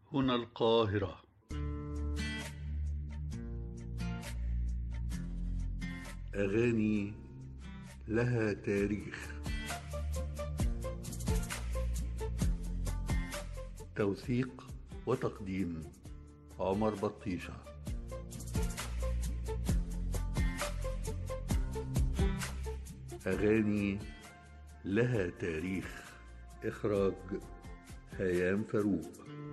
هنا القاهرة أغاني لها تاريخ توثيق وتقديم عمر بطيشة أغاني لها تاريخ إخراج هيام فاروق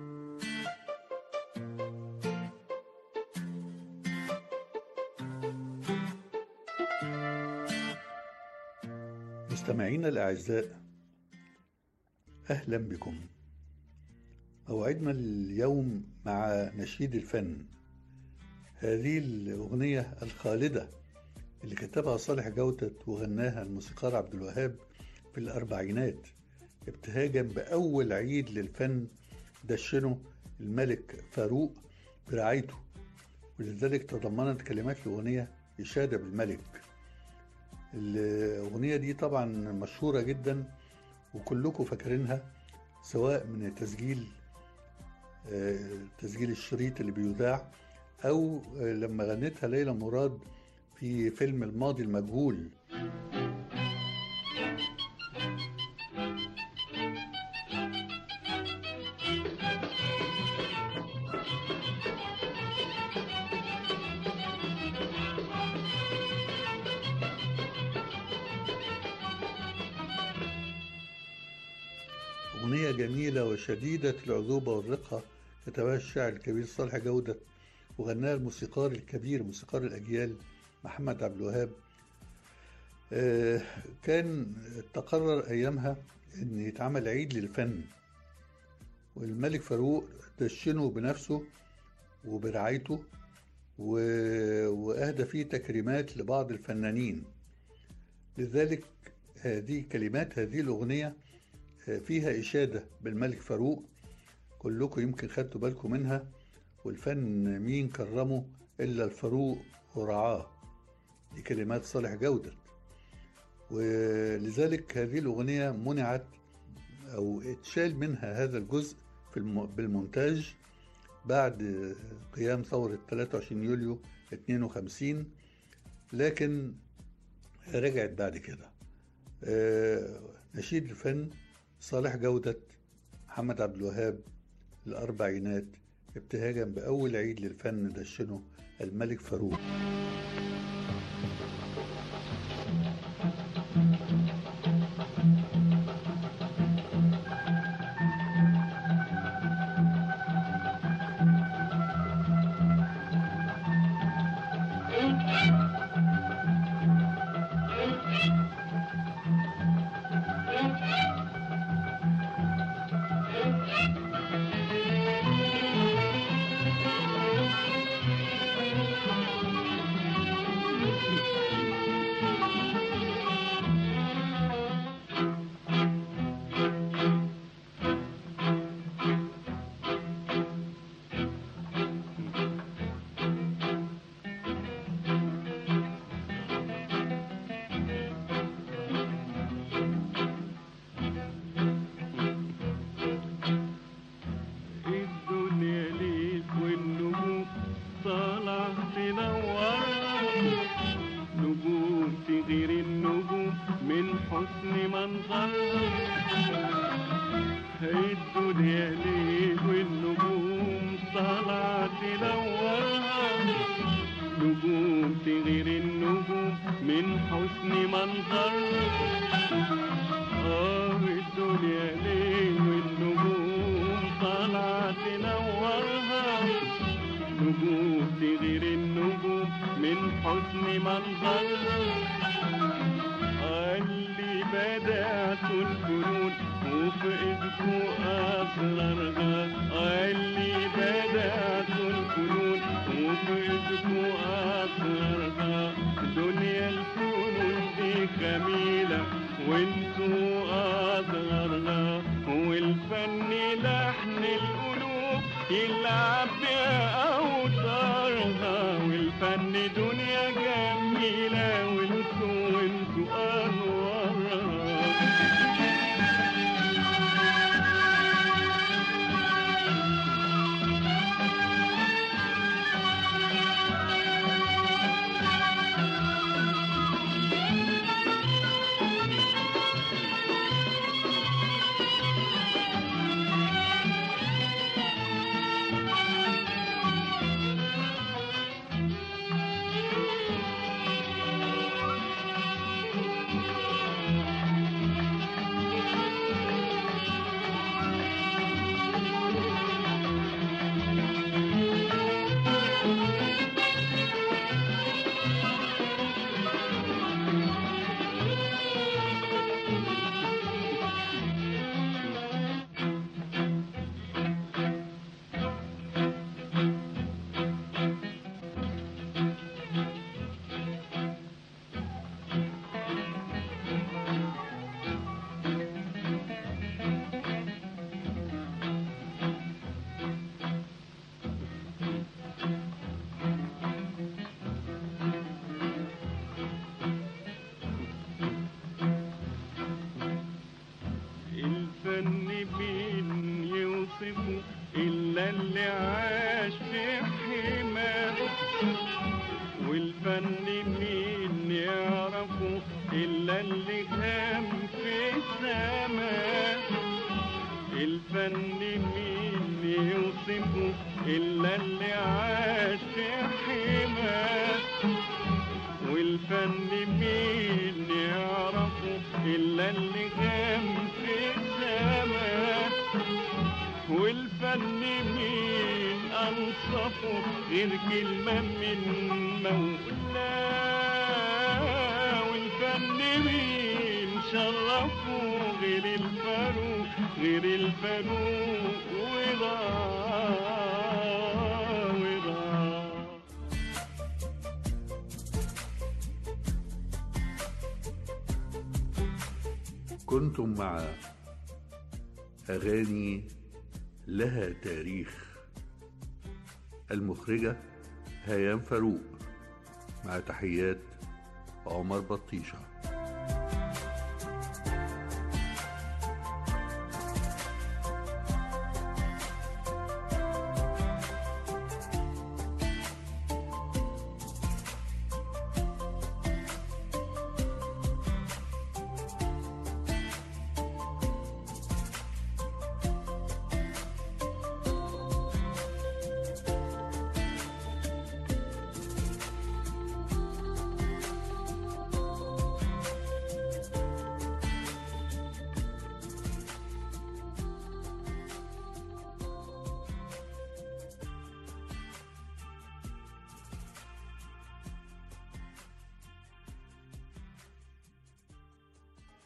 مستمعينا الأعزاء أهلا بكم موعدنا اليوم مع نشيد الفن هذه الأغنية الخالدة اللي كتبها صالح جودة وغناها الموسيقار عبد الوهاب في الأربعينات ابتهاجا بأول عيد للفن دشنه الملك فاروق برعايته ولذلك تضمنت كلمات الأغنية إشادة بالملك الأغنية دي طبعا مشهورة جدا وكلكم فاكرينها سواء من تسجيل تسجيل الشريط اللي بيذاع أو لما غنتها ليلى مراد في فيلم الماضي المجهول أغنية جميلة وشديدة العذوبة والرقة كتبها الشاعر الكبير صالح جودة وغناها الموسيقار الكبير موسيقار الأجيال محمد عبد الوهاب كان تقرر أيامها أن يتعمل عيد للفن والملك فاروق دشنه بنفسه وبرعايته وأهدى فيه تكريمات لبعض الفنانين لذلك هذه كلمات هذه الأغنية فيها إشادة بالملك فاروق كلكم يمكن خدتوا بالكم منها والفن مين كرمه إلا الفاروق ورعاه دي كلمات صالح جودة ولذلك هذه الأغنية منعت أو اتشال منها هذا الجزء في بالمونتاج بعد قيام ثورة 23 يوليو 52 لكن رجعت بعد كده نشيد الفن صالح جودة محمد عبد الوهاب الأربعينات ابتهاجا بأول عيد للفن دشنه الملك فاروق أنوارها اللي عاش في حماه والفن مين يعرفه إلا اللي كان في السماء الفن مين يوصفه إلا اللي عاش في حماه والفن مين يعرفه إلا اللي كان في السماء والفن مين أنصفه غير كلمة من مولاه والفن مين شرفه غير الفاروق غير الفاروق وراه وراه كنتم مع أغاني لها تاريخ المخرجة هيام فاروق مع تحيات عمر بطيشه